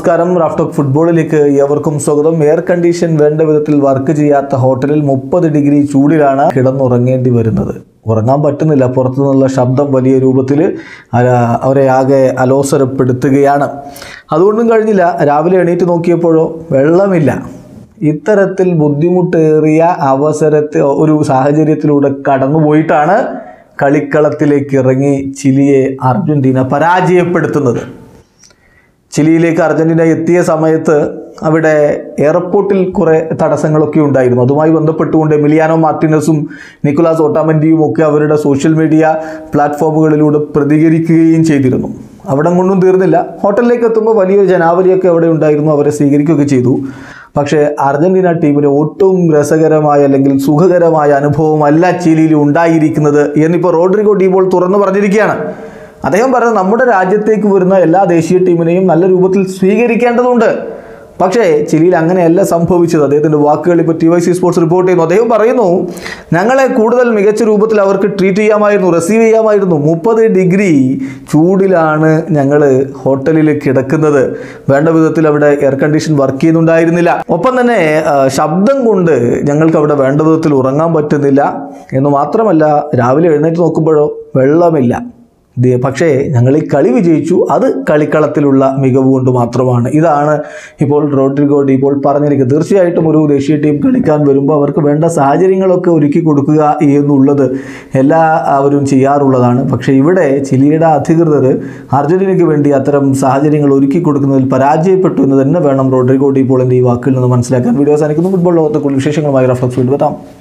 നമസ്കാരം റാഫ്റ്റോക്ക് ഫുട്ബോളിലേക്ക് ഏവർക്കും സ്വാഗതം എയർ കണ്ടീഷൻ വേണ്ട വിധത്തിൽ വർക്ക് ചെയ്യാത്ത ഹോട്ടലിൽ മുപ്പത് ഡിഗ്രി ചൂടിലാണ് കിടന്നുറങ്ങേണ്ടി വരുന്നത് ഉറങ്ങാൻ പറ്റുന്നില്ല പുറത്തു നിന്നുള്ള ശബ്ദം വലിയ രൂപത്തിൽ അവരെ ആകെ അലോസരപ്പെടുത്തുകയാണ് അതുകൊണ്ടും കഴിഞ്ഞില്ല രാവിലെ എണീറ്റ് നോക്കിയപ്പോഴോ വെള്ളമില്ല ഇത്തരത്തിൽ ബുദ്ധിമുട്ടേറിയ അവസരത്തെ ഒരു സാഹചര്യത്തിലൂടെ കടന്നുപോയിട്ടാണ് കളിക്കളത്തിലേക്ക് ഇറങ്ങി ചിലിയെ അർജന്റീന പരാജയപ്പെടുത്തുന്നത് ചിലിയിലേക്ക് അർജന്റീന എത്തിയ സമയത്ത് അവിടെ എയർപോർട്ടിൽ കുറേ തടസ്സങ്ങളൊക്കെ ഉണ്ടായിരുന്നു അതുമായി ബന്ധപ്പെട്ടുകൊണ്ട് എമിലിയാനോ മാർട്ടിനസും നിക്കോളാസ് ഓട്ടാമൻറ്റിയും ഒക്കെ അവരുടെ സോഷ്യൽ മീഡിയ പ്ലാറ്റ്ഫോമുകളിലൂടെ പ്രതികരിക്കുകയും ചെയ്തിരുന്നു അവിടെ കൊണ്ടും തീർന്നില്ല ഹോട്ടലിലേക്ക് എത്തുമ്പോൾ വലിയൊരു ജനാവലിയൊക്കെ അവിടെ ഉണ്ടായിരുന്നു അവരെ സ്വീകരിക്കുകയൊക്കെ ചെയ്തു പക്ഷേ അർജന്റീന ടീമിന് ഒട്ടും രസകരമായ അല്ലെങ്കിൽ സുഖകരമായ അനുഭവമല്ല ചിലിയിൽ ഉണ്ടായിരിക്കുന്നത് എന്നിപ്പോൾ റോഡ്രിഗോ ഡീബോൾ തുറന്നു പറഞ്ഞിരിക്കുകയാണ് അദ്ദേഹം പറഞ്ഞത് നമ്മുടെ രാജ്യത്തേക്ക് വരുന്ന എല്ലാ ദേശീയ ടീമിനെയും നല്ല രൂപത്തിൽ സ്വീകരിക്കേണ്ടതുണ്ട് പക്ഷേ ചിലിയിൽ അങ്ങനെയല്ല സംഭവിച്ചത് അദ്ദേഹത്തിൻ്റെ വാക്കുകൾ ഇപ്പോൾ T Y C sports report ചെയ്യുന്നു അദ്ദേഹം പറയുന്നു ഞങ്ങളെ കൂടുതൽ മികച്ച രൂപത്തിൽ അവർക്ക് ട്രീറ്റ് ചെയ്യാമായിരുന്നു റിസീവ് ചെയ്യാമായിരുന്നു മുപ്പത് ഡിഗ്രി ചൂടിലാണ് ഞങ്ങൾ ഹോട്ടലിൽ കിടക്കുന്നത് വേണ്ട വിധത്തിൽ അവിടെ എയർ കണ്ടീഷൻ വർക്ക് ചെയ്യുന്നുണ്ടായിരുന്നില്ല ഒപ്പം തന്നെ ആ, ശബ്ദം കൊണ്ട് ഞങ്ങൾക്ക് അവിടെ വേണ്ട വിധത്തിൽ ഉറങ്ങാൻ പറ്റുന്നില്ല എന്ന് മാത്രമല്ല രാവിലെ എഴുന്നേറ്റ് നോക്കുമ്പോഴോ വെള്ളമില്ല ഇത് പക്ഷേ ഞങ്ങൾ ഈ കളി വിജയിച്ചു അത് കളിക്കളത്തിലുള്ള മികവ് കൊണ്ട് മാത്രമാണ് ഇതാണ് ഇപ്പോൾ റോഡ്രിഗോ ഇപ്പോൾ പറഞ്ഞിരിക്കുന്നത് തീർച്ചയായിട്ടും ഒരു ദേശീയ ടീം കളിക്കാൻ വരുമ്പോൾ അവർക്ക് വേണ്ട സാഹചര്യങ്ങളൊക്കെ ഒരുക്കി കൊടുക്കുക എന്നുള്ളത് എല്ലാവരും ചെയ്യാറുള്ളതാണ് പക്ഷേ ഇവിടെ ചിലിയുടെ അധികൃതർ അർജന്റീനയ്ക്ക് വേണ്ടി അത്തരം സാഹചര്യങ്ങൾ ഒരുക്കി കൊടുക്കുന്നതിൽ പരാജയപ്പെട്ടു എന്ന് തന്നെ വേണം റോഡ്രിഗോ ഡീപോളിൻ്റെ ഈ വാക്കിൽ നിന്ന് മനസ്സിലാക്കാൻ വീഡിയോ അവസാനിക്കുന്നു ഫുട്ബോൾ ലോകത്തെ കൂടുതൽ വിശേഷങ്ങളുമായി റഫ്ലക്സ് വീണ്ടും എത്താം